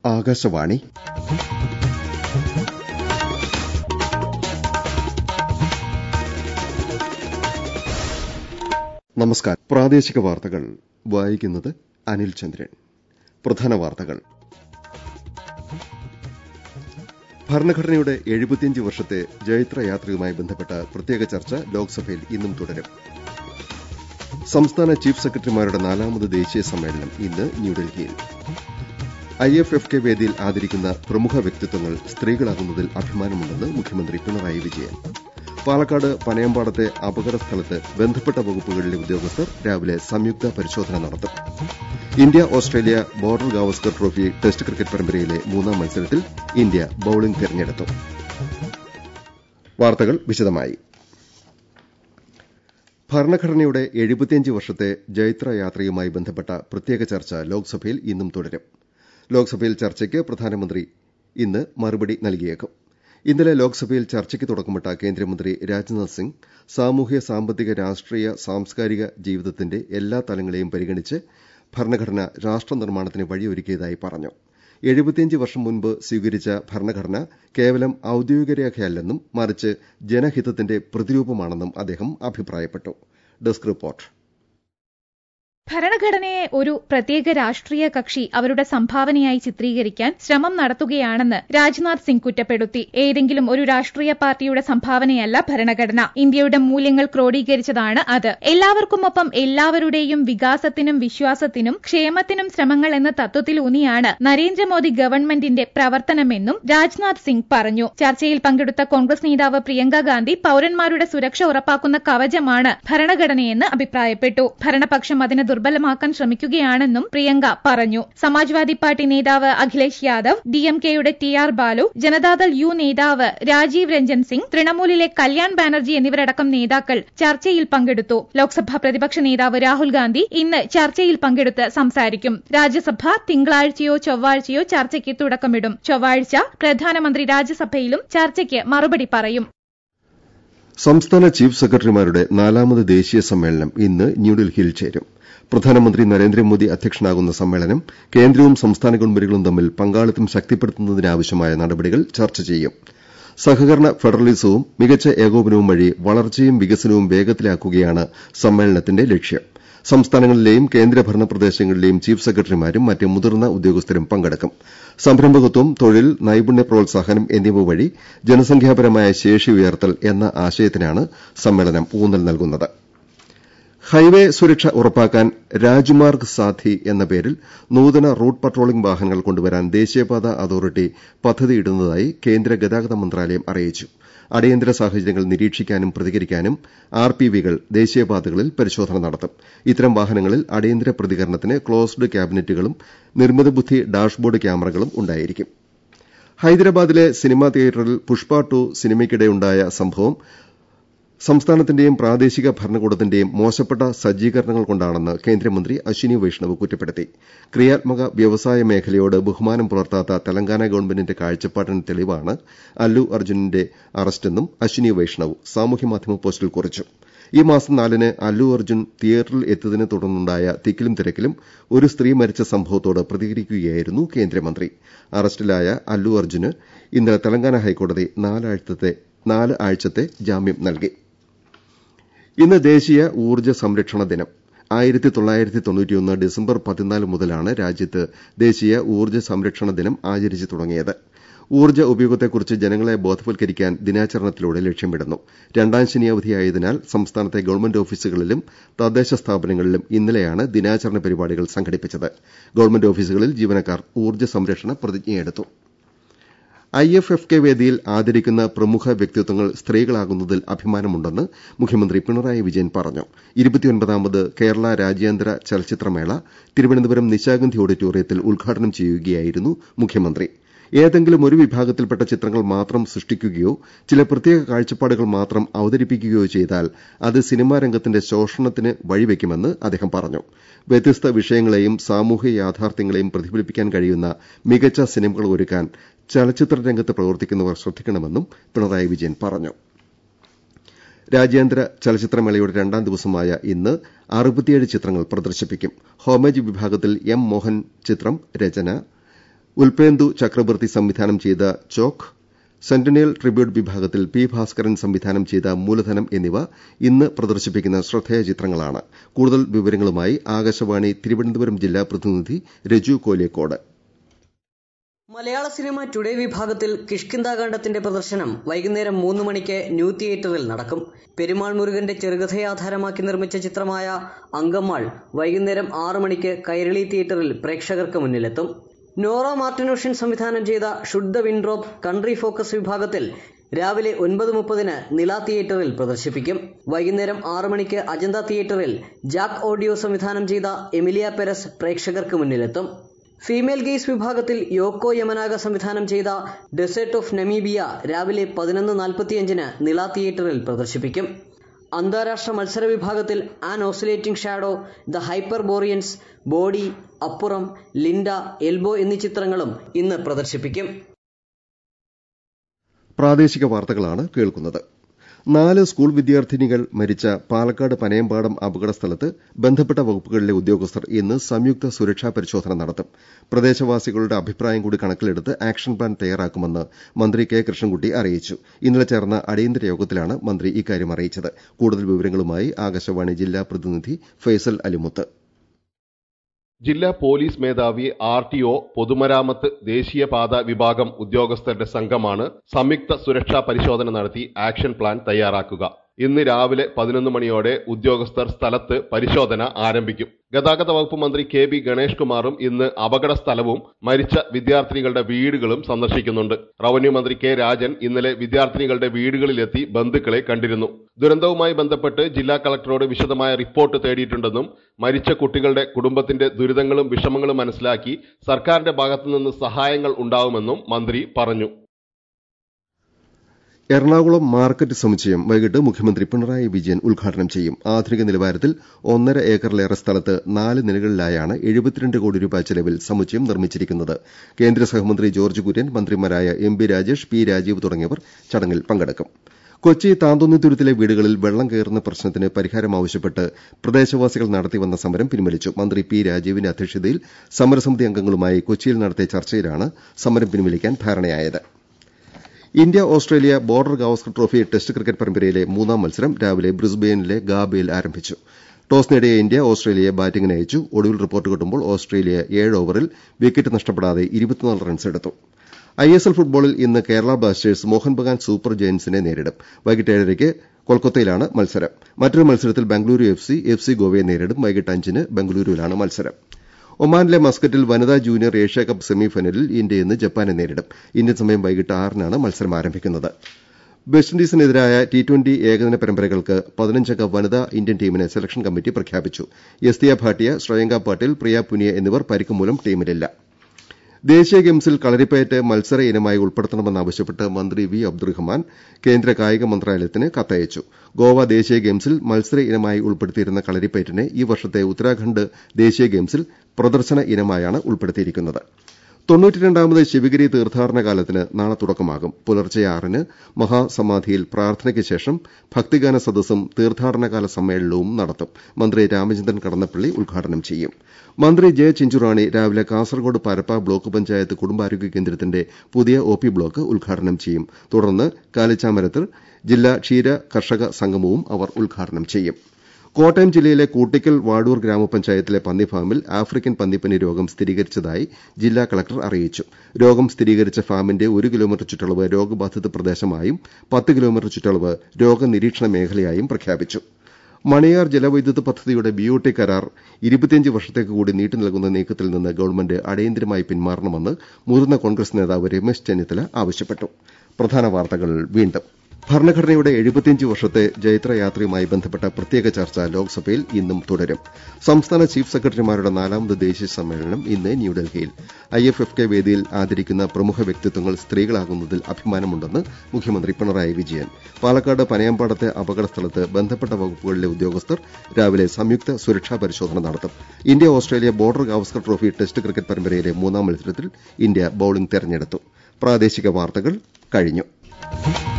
ആകാശവാണി നമസ്കാരം പ്രാദേശിക വാർത്തകൾ വായിക്കുന്നത് അനിൽ ചന്ദ്രൻ പ്രധാന വാർത്തകൾ ഭരണഘടനയുടെ എഴുപത്തിയഞ്ച് വർഷത്തെ ജൈത്രയാത്രയുമായി ബന്ധപ്പെട്ട പ്രത്യേക ചർച്ച ലോക്സഭയിൽ ഇന്നും തുടരും സംസ്ഥാന ചീഫ് സെക്രട്ടറിമാരുടെ നാലാമത് ദേശീയ സമ്മേളനം ഇന്ന് ന്യൂഡൽഹിയിൽ ഐ എഫ് എഫ് കെ വേദിയിൽ ആദരിക്കുന്ന പ്രമുഖ വ്യക്തിത്വങ്ങൾ സ്ത്രീകളാകുന്നതിൽ അഭിമാനമുണ്ടെന്ന് മുഖ്യമന്ത്രി പിണറായി വിജയൻ പാലക്കാട് പനയമ്പാടത്തെ അപകട സ്ഥലത്ത് ബന്ധപ്പെട്ട വകുപ്പുകളിലെ ഉദ്യോഗസ്ഥർ രാവിലെ സംയുക്ത പരിശോധന നടത്തും India Australia border Gavaskar trophy test cricket പരമ്പരയിലെ മൂന്നാം മത്സരത്തിൽ ഇന്ത്യ ബൌളിംഗ് തെരഞ്ഞെടുത്തു വാർത്തകൾ വിശദമായി ഭരണഘടനയുടെ എഴുപത്തിയഞ്ച് വർഷത്തെ ജൈത്രയാത്രയുമായി ബന്ധപ്പെട്ട പ്രത്യേക ചർച്ച ലോക്സഭയിൽ ഇന്നും തുടരും ലോക്സഭയിൽ ചർച്ചയ്ക്ക് പ്രധാനമന്ത്രി ഇന്ന് മറുപടി നൽകിയേക്കും ഇന്നലെ ലോക്സഭയിൽ ചർച്ചയ്ക്ക് തുടക്കമിട്ട കേന്ദ്രമന്ത്രി രാജ്നാഥ് സിംഗ് സാമൂഹ്യ സാമ്പത്തിക രാഷ്ട്രീയ സാംസ്കാരിക ജീവിതത്തിന്റെ എല്ലാ തലങ്ങളെയും പരിഗണിച്ച് ഭരണഘടന രാഷ്ട്ര നിർമ്മാണത്തിന് വഴിയൊരുക്കിയതായി പറഞ്ഞു എഴുപത്തിയഞ്ച് വർഷം മുൻപ് സ്വീകരിച്ച ഭരണഘടന കേവലം ഔദ്യോഗിക രേഖയല്ലെന്നും മറിച്ച് ജനഹിതത്തിന്റെ പ്രതിരൂപമാണെന്നും അദ്ദേഹം അഭിപ്രായപ്പെട്ടു ഡെസ്ക് റിപ്പോർട്ട് ഭരണഘടനയെ ഒരു പ്രത്യേക രാഷ്ട്രീയ കക്ഷി അവരുടെ സംഭാവനയായി ചിത്രീകരിക്കാൻ ശ്രമം നടത്തുകയാണെന്ന് രാജ്നാഥ് സിംഗ് കുറ്റപ്പെടുത്തി ഏതെങ്കിലും ഒരു രാഷ്ട്രീയ പാർട്ടിയുടെ സംഭാവനയല്ല ഭരണഘടന ഇന്ത്യയുടെ മൂല്യങ്ങൾ ക്രോഡീകരിച്ചതാണ് അത് എല്ലാവർക്കുമൊപ്പം എല്ലാവരുടെയും വികാസത്തിനും വിശ്വാസത്തിനും ക്ഷേമത്തിനും ശ്രമങ്ങൾ എന്ന തത്വത്തിലൂന്നിയാണ് നരേന്ദ്രമോദി ഗവൺമെന്റിന്റെ പ്രവർത്തനമെന്നും രാജ്നാഥ് സിംഗ് പറഞ്ഞു ചർച്ചയിൽ പങ്കെടുത്ത കോൺഗ്രസ് നേതാവ് പ്രിയങ്ക ഗാന്ധി പൌരന്മാരുടെ സുരക്ഷ ഉറപ്പാക്കുന്ന കവചമാണ് ഭരണഘടനയെന്ന് അഭിപ്രായപ്പെട്ടു ഭരണപക്ഷം അതിന് ദുർബലമാക്കാൻ ശ്രമിക്കുകയാണെന്നും പ്രിയങ്ക പറഞ്ഞു സമാജ്വാദി പാർട്ടി നേതാവ് അഖിലേഷ് യാദവ് ഡിഎംകെയുടെ T R Baalu Janata Dal U നേതാവ് രാജീവ് രഞ്ജൻ സിംഗ് തൃണമൂലിലെ കല്യാൺ ബാനർജി എന്നിവരടക്കം നേതാക്കൾ ചർച്ചയിൽ പങ്കെടുത്തു ലോക്സഭാ പ്രതിപക്ഷ നേതാവ് രാഹുൽ ഗാന്ധി ഇന്ന് ചർച്ചയിൽ പങ്കെടുത്ത് സംസാരിക്കും രാജ്യസഭ തിങ്കളാഴ്ചയോ ചൊവ്വാഴ്ചയോ ചർച്ചയ്ക്ക് തുടക്കമിടും ചൊവ്വാഴ്ച പ്രധാനമന്ത്രി രാജ്യസഭയിലും ചർച്ചയ്ക്ക് മറുപടി പറയും സംസ്ഥാന ചീഫ് സെക്രട്ടറിമാരുടെ നാലാമത് ദേശീയ സമ്മേളനം ഇന്ന് ന്യൂഡൽഹിയിൽ ചേരും പ്രധാനമന്ത്രി നരേന്ദ്രമോദി അധ്യക്ഷനാകുന്ന സമ്മേളനം കേന്ദ്രവും സംസ്ഥാന ഗവൺമെന്റുകളും തമ്മിൽ പങ്കാളിത്തം ശക്തിപ്പെടുത്തുന്നതിനാവശ്യമായ നടപടികൾ ചർച്ച ചെയ്യും സഹകരണ ഫെഡറലിസവും മികച്ച ഏകോപനവും വഴി വളർച്ചയും വികസനവും വേഗത്തിലാക്കുകയാണ് സമ്മേളനത്തിന്റെ ലക്ഷ്യം സംസ്ഥാനങ്ങളിലെയും കേന്ദ്രഭരണ പ്രദേശങ്ങളിലെയും ചീഫ് സെക്രട്ടറിമാരും മറ്റ് മുതിർന്ന ഉദ്യോഗസ്ഥരും പങ്കെടുക്കും സംരംഭകത്വം തൊഴിൽ നൈപുണ്യ പ്രോത്സാഹനം എന്നിവ വഴി ജനസംഖ്യാപരമായ ശേഷി ഉയർത്തൽ എന്ന ആശയത്തിനാണ് സമ്മേളനം ഊന്നൽ നൽകുന്നത് ഹൈവേ സുരക്ഷ ഉറപ്പാക്കാൻ രാജ്മാർഗ് സാധി എന്ന പേരിൽ നൂതന റൂട്ട് പട്രോളിംഗ് വാഹനങ്ങൾ കൊണ്ടുവരാൻ ദേശീയപാത അതോറിറ്റി പദ്ധതിയിടുന്നതായി കേന്ദ്ര ഗതാഗത മന്ത്രാലയം അറിയിച്ചു അടിയന്തര സാഹചര്യങ്ങൾ നിരീക്ഷിക്കാനും പ്രതികരിക്കാനും ആർ പി വികൾ ദേശീയപാതകളിൽ പരിശോധന നടത്തും ഇത്തരം വാഹനങ്ങളിൽ അടിയന്തര പ്രതികരണത്തിന് ക്ലോസ്ഡ് ക്യാബിനറ്റുകളും നിർമ്മിത ബുദ്ധി ഡാഷ്ബോർഡ് ക്യാമറകളും ഉണ്ടായിരിക്കും ഹൈദരാബാദിലെ സിനിമാ തിയേറ്ററിൽ പുഷ്പ ടു സിനിമയ്ക്കിടെയുണ്ടായ സംഭവം സംസ്ഥാനത്തിന്റെയും പ്രാദേശിക ഭരണകൂടത്തിന്റെയും മോശപ്പെട്ട സജ്ജീകരണങ്ങൾ കൊണ്ടാണെന്ന് കേന്ദ്രമന്ത്രി അശ്വിനി വൈഷ്ണവ് കുറ്റപ്പെടുത്തി ക്രിയാത്മക വ്യവസായ മേഖലയോട് ബഹുമാനം പുലർത്താത്ത തെലങ്കാന ഗവൺമെന്റിന്റെ കാഴ്ചപ്പാടിന് തെളിവാണ് അല്ലു അർജുനന്റെ അറസ്റ്റെന്നും അശ്വിനി വൈഷ്ണവ് സാമൂഹ്യമാധ്യമ പോസ്റ്റിൽ കുറിച്ചു ഈ മാസം നാലിന് അല്ലു അർജുൻ തിയേറ്ററിൽ എത്തിയതിനെ തുടർന്നുണ്ടായ തിക്കിലും തിരക്കിലും ഒരു സ്ത്രീ മരിച്ച സംഭവത്തോട് പ്രതികരിക്കുകയായിരുന്നു കേന്ദ്രമന്ത്രി അറസ്റ്റിലായ അല്ലു അർജുന് ഇന്നലെ തെലങ്കാന ഹൈക്കോടതി നാല് ആഴ്ചത്തെ ജാമ്യം നൽകി ഇന്ന് ദേശീയ ഊർജ്ജ സംരക്ഷണ ദിനം ആയിരത്തി തൊള്ളായിരത്തി തൊണ്ണൂറ്റിയൊന്ന് ഡിസംബർ പതിനാല് മുതലാണ് രാജ്യത്ത് ദേശീയ ഊർജ്ജ സംരക്ഷണ ദിനം ആചരിച്ചു തുടങ്ങിയത് ഊർജ്ജ ഉപയോഗത്തെക്കുറിച്ച് ജനങ്ങളെ ബോധവൽക്കരിക്കാൻ ദിനാചരണത്തിലൂടെ ലക്ഷ്യമിടുന്നു രണ്ടാം ശനി അവധിയായതിനാൽ സംസ്ഥാനത്തെ ഗവൺമെന്റ് ഓഫീസുകളിലും തദ്ദേശ സ്ഥാപനങ്ങളിലും ഇന്നലെയാണ് ദിനാചരണ പരിപാടികൾ സംഘടിപ്പിച്ചത് ഗവൺമെന്റ് ഓഫീസുകളിൽ ജീവനക്കാർ ഊർജ്ജ സംരക്ഷണ പ്രതിജ്ഞയെടുത്തു ഐ എഫ് എഫ് കെ വേദിയിൽ ആദരിക്കുന്ന പ്രമുഖ വ്യക്തിത്വങ്ങൾ സ്ത്രീകളാകുന്നതിൽ അഭിമാനമുണ്ടെന്ന് മുഖ്യമന്ത്രി പിണറായി വിജയൻ പറഞ്ഞു ഇരുപത്തിയൊൻപതാമത് കേരള രാജ്യാന്തര ചലച്ചിത്രമേള തിരുവനന്തപുരം നിശാഗന്ധി ഓഡിറ്റോറിയത്തിൽ ഉദ്ഘാടനം ചെയ്യുകയായിരുന്നു മുഖ്യമന്ത്രി ഏതെങ്കിലും ഒരു വിഭാഗത്തിൽപ്പെട്ട ചിത്രങ്ങൾ മാത്രം സൃഷ്ടിക്കുകയോ ചില പ്രത്യേക കാഴ്ചപ്പാടുകൾ മാത്രം അവതരിപ്പിക്കുകയോ ചെയ്താൽ അത് സിനിമാ രംഗത്തിന്റെ ശോഷണത്തിന് വഴിവെക്കുമെന്ന് അദ്ദേഹം പറഞ്ഞു വ്യത്യസ്ത വിഷയങ്ങളെയും സാമൂഹ്യ യാഥാർത്ഥ്യങ്ങളെയും പ്രതിഫലിപ്പിക്കാൻ കഴിയുന്ന മികച്ച സിനിമകൾ ഒരുക്കാൻ ചലച്ചിത്ര രംഗത്ത് പ്രവർത്തിക്കുന്നവർ ശ്രദ്ധിക്കണമെന്നും പിണറായി വിജയൻ പറഞ്ഞു രാജ്യാന്തര ചലച്ചിത്രമേളയുടെ രണ്ടാം ദിവസമായ ഇന്ന് അറുപത്തിയേഴ് ചിത്രങ്ങൾ പ്രദർശിപ്പിക്കും ഹോമേജ് വിഭാഗത്തിൽ എം മോഹൻ ചിത്രം രചന ഉൽപേന്ദു ചക്രവർത്തി സംവിധാനം ചെയ്ത ചോക്ക് സെന്റിനിയൽ ട്രിബ്യൂട്ട് വിഭാഗത്തിൽ പി ഭാസ്കരൻ സംവിധാനം ചെയ്ത മൂലധനം എന്നിവ ഇന്ന് പ്രദർശിപ്പിക്കുന്ന ശ്രദ്ധേയ ചിത്രങ്ങളാണ് കൂടുതൽ വിവരങ്ങളുമായി ആകാശവാണി തിരുവനന്തപുരം ജില്ലാ പ്രതിനിധി രജു കോലിയക്കോട് മലയാള സിനിമ ടുഡേ വിഭാഗത്തിൽ കിഷ്കിന്താകാന്ഡത്തിന്റെ പ്രദർശനം വൈകുന്നേരം മൂന്ന് മണിക്ക് ന്യൂ തിയേറ്ററിൽ നടക്കും പെരുമാൾ മുരുകന്റെ ചെറുകഥയെ ആധാരമാക്കി നിർമ്മിച്ച ചിത്രമായ അങ്കമ്മാൾ വൈകുന്നേരം ആറ് മണിക്ക് കൈരളി തിയേറ്ററിൽ പ്രേക്ഷകർക്ക് മുന്നിലെത്തും നോറ മാർട്ടിനോഷ്യൻ സംവിധാനം ചെയ്ത should the wind drop country focus വിഭാഗത്തിൽ രാവിലെ ഒൻപത് മുപ്പതിന് നില തിയേറ്ററിൽ പ്രദർശിപ്പിക്കും വൈകുന്നേരം ആറ് മണിക്ക് അജന്ത തിയേറ്ററിൽ ജാക്ക് ഓഡിയോ സംവിധാനം ചെയ്ത എമിലിയ പെരസ് പ്രേക്ഷകർക്ക് മുന്നിലെത്തും ഫീമെയിൽ ഗെയ്സ് വിഭാഗത്തിൽ യോക്കോ യമനാഗ സംവിധാനം ചെയ്ത ഡെസേർട്ട് ഓഫ് നമീബിയ രാവിലെ പതിനൊന്ന് നാൽപ്പത്തിയഞ്ചിന് നില തിയേറ്ററിൽ പ്രദർശിപ്പിക്കും അന്താരാഷ്ട്ര മത്സര വിഭാഗത്തിൽ an oscillating shadow the hyperboreans body Appuram Linda elbow എന്നീ ചിത്രങ്ങളും ഇന്ന് പ്രദർശിപ്പിക്കും പ്രാദേശിക വാർത്തകളാണ് കേൾക്കുന്നത് നാല് സ്കൂൾ വിദ്യാർത്ഥിനികൾ മരിച്ച പാലക്കാട് പനയമ്പാടം അപകട സ്ഥലത്ത് ബന്ധപ്പെട്ട വകുപ്പുകളിലെ ഉദ്യോഗസ്ഥർ ഇന്ന് സംയുക്ത സുരക്ഷാ പരിശോധന നടത്തും പ്രദേശവാസികളുടെ അഭിപ്രായം കൂടി കണക്കിലെടുത്ത് ആക്ഷൻ പ്ലാൻ തയ്യാറാക്കുമെന്ന് മന്ത്രി കെ കൃഷ്ണൻകുട്ടി അറിയിച്ചു ഇന്നലെ ചേർന്ന അടിയന്തര യോഗത്തിലാണ് മന്ത്രി ഇക്കാര്യം അറിയിച്ചത് കൂടുതൽ വിവരങ്ങളുമായി ആകാശവാണി ജില്ലാ പ്രതിനിധി ഫൈസൽ അലിമുത്ത് ജില്ലാ പോലീസ് മേധാവി ആർ ടി ഒ പൊതുമരാമത്ത് ദേശീയപാത വിഭാഗം ഉദ്യോഗസ്ഥരുടെ സംഘമാണ് സംയുക്ത സുരക്ഷാ പരിശോധന നടത്തി ആക്ഷൻ പ്ലാൻ തയ്യാറാക്കുക ഇന്ന് രാവിലെ പതിനൊന്ന് മണിയോടെ ഉദ്യോഗസ്ഥർ സ്ഥലത്ത് പരിശോധന ആരംഭിക്കും ഗതാഗത വകുപ്പ് മന്ത്രി കെ ബി ഗണേഷ് കുമാറും ഇന്ന് അപകട സ്ഥലവും മരിച്ച വിദ്യാർത്ഥിനികളുടെ വീടുകളും സന്ദർശിക്കുന്നുണ്ട് റവന്യൂ മന്ത്രി കെ രാജൻ ഇന്നലെ വിദ്യാർത്ഥിനികളുടെ വീടുകളിലെത്തി ബന്ധുക്കളെ കണ്ടിരുന്നു ദുരന്തവുമായി ബന്ധപ്പെട്ട് ജില്ലാ കളക്ടറോട് വിശദമായ റിപ്പോർട്ട് തേടിയിട്ടുണ്ടെന്നും മരിച്ച കുട്ടികളുടെ കുടുംബത്തിന്റെ ദുരിതങ്ങളും വിഷമങ്ങളും മനസ്സിലാക്കി സർക്കാരിന്റെ ഭാഗത്തുനിന്ന് സഹായങ്ങൾ ഉണ്ടാവുമെന്നും മന്ത്രി പറഞ്ഞു എറണാകുളം മാർക്കറ്റ് സമുച്ചയം വൈകിട്ട് മുഖ്യമന്ത്രി പിണറായി വിജയൻ ഉദ്ഘാടനം ചെയ്യും ആധുനിക നിലവാരത്തിൽ ഒന്നര ഏക്കറിലേറെ സ്ഥലത്ത് നാല് നിലകളിലായാണ് എഴുപത്തിരണ്ട് കോടി രൂപ ചെലവിൽ സമുച്ചയം നിർമ്മിച്ചിരിക്കുന്നത് കേന്ദ്ര സഹമന്ത്രി ജോർജ് കുര്യൻ മന്ത്രിമാരായ M B Rajesh P Rajeev തുടങ്ങിയവർ ചടങ്ങിൽ പങ്കെടുക്കും കൊച്ചി താന്തോന്നിത്തുരുത്തിലെ വീടുകളിൽ വെള്ളം കയറുന്ന പ്രശ്നത്തിന് പരിഹാരം ആവശ്യപ്പെട്ട് പ്രദേശവാസികൾ നടത്തിവന്ന സമരം പിൻവലിച്ചു മന്ത്രി പി രാജീവിന്റെ അധ്യക്ഷതയിൽ സമരസമിതി അംഗങ്ങളുമായി കൊച്ചിയിൽ നടത്തിയ ചർച്ചയിലാണ് സമരം പിൻവലിക്കാൻ ധാരണയായത് India Australia border Gavaskar trophy test cricket പരമ്പരയിലെ മൂന്നാം മത്സരം രാവിലെ ബ്രിസ്ബെയിനിലെ ഗാബയിൽ ആരംഭിച്ചു ടോസ് നേടിയ ഇന്ത്യ ഓസ്ട്രേലിയയെ ബാറ്റിംഗിന് അയച്ചു ഒടുവിൽ റിപ്പോർട്ട് കിട്ടുമ്പോൾ ഓസ്ട്രേലിയ ഏഴ് ഓവറിൽ വിക്കറ്റ് നഷ്ടപ്പെടാതെ റൺസ് എടുത്തു ഐ എസ് എൽ ഫുട്ബോളിൽ ഇന്ന് കേരള ബ്ലാസ്റ്റേഴ്സ് മോഹൻ ബഗാൻ സൂപ്പർ ജയന്റ്സിനെ നേരിടും വൈകിട്ട് ഏഴരയ്ക്ക് കൊൽക്കത്തയിലാണ് മത്സരം മറ്റൊരു മത്സരത്തിൽ Bengaluru F C F C ഗോവയെ നേരിടും വൈകിട്ട് അഞ്ചിന് ബംഗളൂരുവിലാണ് മത്സരം ഒമാനിലെ മസ്കറ്റിൽ വനിതാ ജൂനിയർ ഏഷ്യാകപ്പ് സെമിഫൈനലിൽ ഇന്ത്യ ഇന്ന് ജപ്പാനെ നേരിടും ഇന്ത്യൻ സമയം വൈകിട്ട് ആറിനാണ് മത്സരം ആരംഭിക്കുന്നത് വെസ്റ്റ് ഇൻഡീസിനെതിരായ ടി ട്വന്റി ഏകദിന പരമ്പരകൾക്ക് പതിനഞ്ചംഗ വനിതാ ഇന്ത്യൻ ടീമിനെ സെലക്ഷൻ കമ്മിറ്റി പ്രഖ്യാപിച്ചു യസ്തിയ ഭാട്ടിയ ശ്രേയങ്ക പാട്ടീൽ പ്രിയ പുനിയ എന്നിവർ പരിക്ക് മൂലം ടീമിലില്ല ദേശീയ ഗെയിംസിൽ കളരിപ്പയറ്റ് മത്സര ഇനമായി ഉൾപ്പെടുത്തണമെന്നാവശ്യപ്പെട്ട് മന്ത്രി വി അബ്ദുറഹ്മാൻ കേന്ദ്ര കായിക മന്ത്രാലയത്തിന് കത്തയച്ചു ഗോവ ദേശീയ ഗെയിംസിൽ മത്സര ഇനമായി ഉൾപ്പെടുത്തിയിരുന്ന കളരിപ്പയറ്റിനെ ഈ വർഷത്തെ ഉത്തരാഖണ്ഡ് ദേശീയ ഗെയിംസിൽ പ്രദർശന ഇനമായാണ് ഉൾപ്പെടുത്തിയിരിക്കുന്നത് തൊണ്ണൂറ്റിരണ്ടാമത് ശിവഗിരി തീർത്ഥാടന കാലത്തിന് നാളെ തുടക്കമാകും പുലർച്ചെ ആറിന് മഹാസമാധിയിൽ പ്രാർത്ഥനയ്ക്ക് ശേഷം ഭക്തിഗാന സദസ്സും തീർത്ഥാടനകാല സമ്മേളനവും നടത്തും മന്ത്രി രാമചന്ദ്രൻ കടന്നപ്പള്ളി ഉദ്ഘാടനം ചെയ്യും മന്ത്രി ജെ ചിഞ്ചുറാണി രാവിലെ കാസർകോട് പരപ്പ ബ്ലോക്ക് പഞ്ചായത്ത് കുടുംബാരോഗ്യ കേന്ദ്രത്തിന്റെ പുതിയ ഒ പി ബ്ലോക്ക് ഉദ്ഘാടനം ചെയ്യും തുടർന്ന് കാലിച്ചാമരത്തിൽ ജില്ലാ ക്ഷീര കർഷക സംഗമവും അവർ ഉദ്ഘാടനം ചെയ്യും കോട്ടയം ജില്ലയിലെ കൂട്ടിക്കൽ വാടൂർ ഗ്രാമപഞ്ചായത്തിലെ പന്നിഫാമിൽ ആഫ്രിക്കൻ പന്നിപ്പനി രോഗം സ്ഥിരീകരിച്ചതായി ജില്ലാ കളക്ടർ അറിയിച്ചു രോഗം സ്ഥിരീകരിച്ച ഫാമിന്റെ ഒരു കിലോമീറ്റർ ചുറ്റളവ് രോഗബാധിത പ്രദേശമായും പത്ത് കിലോമീറ്റർ ചുറ്റളവ് രോഗനിരീക്ഷണ മേഖലയായും പ്രഖ്യാപിച്ചു മണിയാർ ജലവൈദ്യുത പദ്ധതിയുടെ ബിഒടി കരാർ ഇരുപത്തിയഞ്ച് വർഷത്തേക്ക് കൂടി നീട്ടി നൽകുന്ന നീക്കത്തിൽ നിന്ന് ഗവൺമെന്റ് അടിയന്തരമായി പിന്മാറണമെന്ന് മുതിർന്ന കോൺഗ്രസ് നേതാവ് രമേശ് ചെന്നിത്തല ആവശ്യപ്പെട്ടു പ്രധാന വാർത്തകൾ വീണ്ടും ഭരണഘടനയുടെ എഴുപത്തിയഞ്ച് വർഷത്തെ ജൈത്രയാത്രയുമായി ബന്ധപ്പെട്ട പ്രത്യേക ചർച്ച ലോക്സഭയിൽ ഇന്നും തുടരും സംസ്ഥാന ചീഫ് സെക്രട്ടറിമാരുടെ നാലാമത് ദേശീയ സമ്മേളനം ഇന്ന് ന്യൂഡൽഹിയിൽ ഐ എഫ് എഫ് കെ വേദിയിൽ ആദരിക്കുന്ന പ്രമുഖ വ്യക്തിത്വങ്ങൾ സ്ത്രീകളാകുന്നതിൽ അഭിമാനമുണ്ടെന്ന് മുഖ്യമന്ത്രി പിണറായി വിജയൻ പാലക്കാട് പനയമ്പാടത്തെ അപകട സ്ഥലത്ത് ബന്ധപ്പെട്ട വകുപ്പുകളിലെ ഉദ്യോഗസ്ഥർ രാവിലെ സംയുക്ത സുരക്ഷാ പരിശോധന നടത്തും India Australia border Gavaskar trophy test cricket പരമ്പരയിലെ മൂന്നാം മത്സരത്തിൽ ഇന്ത്യ ബൌളിംഗ് തെരഞ്ഞെടുത്തു പ്രാദേശിക വാർത്തകൾ കഴിഞ്ഞു